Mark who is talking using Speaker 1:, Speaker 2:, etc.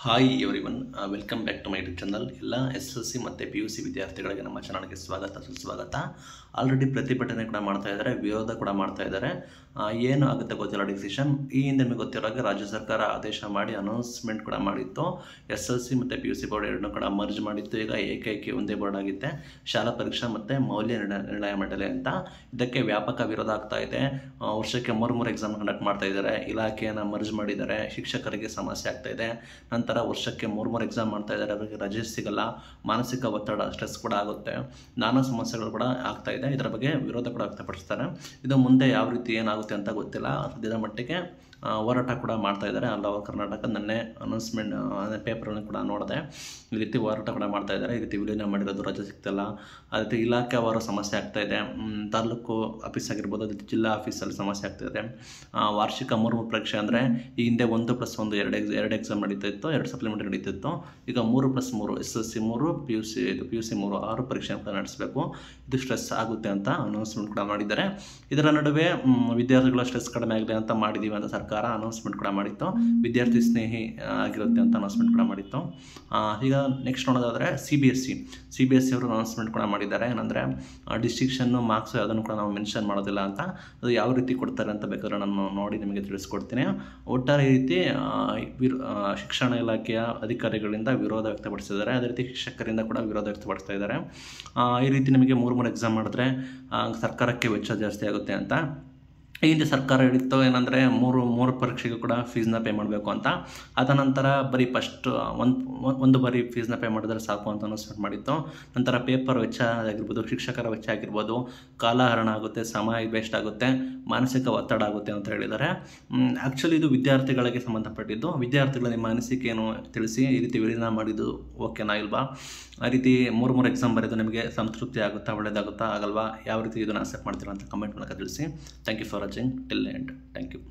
Speaker 1: hi everyone welcome back to my YouTube channel ಎಲ್ಲ S L C ಮತ್ತು P U C ವಿದ್ಯಾರ್ಥಿಗಳಿಗೆ ನಮ್ಮ ಚಾನಲ್ಗೆ ಸ್ವಾಗತ ಸುಸ್ವಾಗತ ಆಲ್ರೆಡಿ ಪ್ರತಿಭಟನೆ ಕೂಡ ಮಾಡ್ತಾ ಇದ್ದಾರೆ ವಿರೋಧ ಕೂಡ ಮಾಡ್ತಾ ಇದ್ದಾರೆ ಆ, ಏನು ಆಗುತ್ತೆ ಗೊತ್ತಿಲ್ಲ ಡಿಸಿಷನ್ ಈ ಹಿಂದೆ ನಿಮಗೆ ಗೊತ್ತಿರೋ ಹಾಗೆ ರಾಜ್ಯ ಸರ್ಕಾರ ಆದೇಶ ಮಾಡಿ ಅನೌನ್ಸ್ಮೆಂಟ್ ಕೂಡ ಮಾಡಿತ್ತು ಎಸ್ ಎಲ್ ಸಿ ಮತ್ತು ಪಿ ಯು ಸಿ ಬೋರ್ಡ್ ಎರಡನ್ನೂ ಕೂಡ ಮರ್ಜ್ ಮಾಡಿತ್ತು ಈಗ ಏಕೈಕಿ ಒಂದೇ ಬೋರ್ಡ್ ಆಗಿದೆ ಶಾಲಾ ಪರೀಕ್ಷಾ ಮತ್ತು ಮೌಲ್ಯ ನಿರ್ಣಯ ನಿರ್ಣಯ ಮಂಡಳಿ ಅಂತ ಇದಕ್ಕೆ ವ್ಯಾಪಕ ವಿರೋಧ ಆಗ್ತಾ ಇದೆ ಆ, ವರ್ಷಕ್ಕೆ ಮೂರು ಮೂರು ಎಕ್ಸಾಮ್ ಕಂಡಕ್ಟ್ ಮಾಡ್ತಾ ಇದ್ದಾರೆ ಇಲಾಖೆಯನ್ನು ಮರ್ಜ್ ಮಾಡಿದ್ದಾರೆ ಶಿಕ್ಷಕರಿಗೆ ಸಮಸ್ಯೆ ಆಗ್ತಾ ಇದೆ ನಂತರ ವರ್ಷಕ್ಕೆ ಮೂರು ಮೂರು ಎಕ್ಸಾಮ್ ಮಾಡ್ತಾ ಇದ್ದಾರೆ ಅವರಿಗೆ ರಜೆ ಸಿಗಲ್ಲ ಮಾನಸಿಕ ಒತ್ತಡ ಸ್ಟ್ರೆಸ್ ಕೂಡ ಆಗುತ್ತೆ ನಾನಾ ಸಮಸ್ಯೆಗಳು ಕೂಡ ಆಗ್ತಾ ಇದೆ ಇದರ ಬಗ್ಗೆ ವಿರೋಧ ಕೂಡ ವ್ಯಕ್ತಪಡಿಸ್ತಾರೆ ಇದು ಮುಂದೆ ಯಾವ ರೀತಿ ಏನಾಗುತ್ತೆ ಅಂತ ಗೊತ್ತಿಲ್ಲ ಸದ್ಯದ ಮಟ್ಟಿಗೆ ಆ, ಹೋರಾಟ ಕೂಡ ಮಾಡ್ತಾ ಇದ್ದಾರೆ ಆಲ್ ಓವರ್ ಕರ್ನಾಟಕ ನನ್ನೆ ಅನೌನ್ಸ್ಮೆಂಟ್ ಪೇಪರ್ಗಳನ್ನು ಕೂಡ ನೋಡಿದೆ ಈ ರೀತಿ ಹೋರಾಟ ಕೂಡ ಮಾಡ್ತಾ ಇದ್ದಾರೆ ಈ ರೀತಿ ವಿಲೀನ ಮಾಡಿರೋದು ರಜೆ ಸಿಗ್ತಿಲ್ಲ ಅದೇ ರೀತಿ ಇಲಾಖೆವಾರು ಸಮಸ್ಯೆ ಆಗ್ತಾ ಇದೆ ಮ್, ತಾಲೂಕು ಆಫೀಸ್ ಆಗಿರ್ಬೋದು ಅದೇ ರೀತಿ ಜಿಲ್ಲಾ ಆಫೀಸಲ್ಲಿ ಸಮಸ್ಯೆ ಆಗ್ತಾ ಇದೆ ಆ, ವಾರ್ಷಿಕ ಮೂರು ಮೂರು ಪರೀಕ್ಷೆ ಅಂದರೆ ಈ ಹಿಂದೆ ಒಂದು ಪ್ಲಸ್ ಒಂದು ಎರಡು ಎಕ್ಸ್ ಎರಡು ಎಕ್ಸಾಮ್ ನಡೀತಾ ಇತ್ತು ಎರಡು ಸಪ್ಲಿಮೆಂಟರಿ ನಡೀತಿತ್ತು ಈಗ ಮೂರು ಪ್ಲಸ್ ಮೂರು ಎಸ್ ಎಲ್ ಸಿ ಮೂರು ಪಿ ಯು ಸಿ ಇದು ಪಿ ಯು ಸಿ ಮೂರು ಆರು ಪರೀಕ್ಷೆ ಕೂಡ ನಡೆಸಬೇಕು ಇದು ಸ್ಟ್ರೆಸ್ ಆಗುತ್ತೆ ಅಂತ ಅನೌನ್ಸ್ಮೆಂಟ್ ಕೂಡ ಮಾಡಿದ್ದಾರೆ ಇದರ ನಡುವೆ ಮ್, ವಿದ್ಯಾರ್ಥಿಗಳ ಸ್ಟ್ರೆಸ್ ಕಡಿಮೆ ಆಗಲಿ ಅಂತ ಮಾಡಿದ್ದೀವಿ ಅಂತ ಸರ್ಕಾರ ಅನೌನ್ಸ್ಮೆಂಟ್ ಕೂಡ ಮಾಡಿತ್ತು ವಿದ್ಯಾರ್ಥಿ ಸ್ನೇಹಿ ಆ, ಆಗಿರುತ್ತೆ ಅಂತ ಅನೌನ್ಸ್ಮೆಂಟ್ ಕೂಡ ಮಾಡಿತ್ತು ಆ, ಈಗ ನೆಕ್ಸ್ಟ್ ನೋಡೋದಾದರೆ C B S C C B S C ಅವರು ಅನೌನ್ಸ್ಮೆಂಟ್ ಕೂಡ ಮಾಡಿದ್ದಾರೆ ಏನಂದರೆ ಡಿಸ್ಟಿಕ್ಷನ್ನು ಮಾರ್ಕ್ಸ್ ಯಾವುದನ್ನು ಕೂಡ ನಾವು ಮೆನ್ಷನ್ ಮಾಡೋದಿಲ್ಲ ಅಂತ ಅದು ಯಾವ ರೀತಿ ಕೊಡ್ತಾರೆ ಅಂತ ಬೇಕಾದ್ರೆ ನಾನು ನೋಡಿ ನಿಮಗೆ ತಿಳಿಸ್ಕೊಡ್ತೀನಿ ಒಟ್ಟಾರೆ ಈ ರೀತಿ ಆ, ವಿರ್- ಆ, ಶಿಕ್ಷಣ ಇಲಾಖೆಯ ಅಧಿಕಾರಿಗಳಿಂದ ವಿರೋಧ ವ್ಯಕ್ತಪಡಿಸಿದ್ದಾರೆ ಅದೇ ರೀತಿ ಶಿಕ್ಷಕರಿಂದ ಕೂಡ ವಿರೋಧ ವ್ಯಕ್ತಪಡಿಸ್ತಾ ಇದ್ದಾರೆ ಆ, ಈ ರೀತಿ ನಿಮಗೆ ಮೂರು ಮೂರು ಎಕ್ಸಾಮ್ ಮಾಡಿದ್ರೆ ಆ, ಸರ್ಕಾರಕ್ಕೆ ವೆಚ್ಚ ಜಾಸ್ತಿ ಆಗುತ್ತೆ ಅಂತ ಈ ಹಿಂದೆ ಸರ್ಕಾರ ಹೇಳಿತ್ತು ಏನಂದರೆ ಮೂರು ಮೂರು ಪರೀಕ್ಷೆಗೂ ಕೂಡ ಫೀಸ್ನ ಪೇ ಮಾಡಬೇಕು ಅಂತ ಅದ ನಂತರ ಬರೀ ಫಸ್ಟ್ ಒಂದು ಒಂದು ಬಾರಿ ಫೀಸ್ನ ಪೇ ಮಾಡಿದ್ರೆ ಸಾಕು ಅಂತ ಅನೌನ್ಸ್ಮೆಂಟ್ ಮಾಡಿತ್ತು ನಂತರ ಪೇಪರ್ ವೆಚ್ಚ ಆಗಿರ್ಬೋದು ಶಿಕ್ಷಕರ ವೆಚ್ಚ ಆಗಿರ್ಬೋದು ಕಾಲಹರಣ ಆಗುತ್ತೆ ಸಮಯ ವೇಸ್ಟ್ ಆಗುತ್ತೆ ಮಾನಸಿಕ ಒತ್ತಡ ಆಗುತ್ತೆ ಅಂತ ಹೇಳಿದ್ದಾರೆ ಆ್ಯಕ್ಚುಲಿ ಇದು ವಿದ್ಯಾರ್ಥಿಗಳಿಗೆ ಸಂಬಂಧಪಟ್ಟಿದ್ದು ವಿದ್ಯಾರ್ಥಿಗಳ ನಿಮ್ಮ ಅನಿಸಿಕೆ ಏನು ತಿಳಿಸಿ ಈ ರೀತಿ ವಿಲೀನ ಮಾಡಿದ್ದು ಓಕೆನಾ ಇಲ್ವಾ ಆ ರೀತಿ ಮೂರು ಮೂರು ಎಕ್ಸಾಮ್ ಬರೆದು ನಿಮಗೆ ಸಂತೃಪ್ತಿ ಆಗುತ್ತಾ ಒಳ್ಳೆಯದಾಗುತ್ತಾ ಆಗಲ್ವಾ ಯಾವ ರೀತಿ ಇದನ್ನು ಅಕ್ಸೆಪ್ಟ್ ಮಾಡ್ತೀರಾ ಅಂತ ಕಮೆಂಟ್ ಮೂಲಕ ತಿಳಿಸಿ thank you for watching till end thank you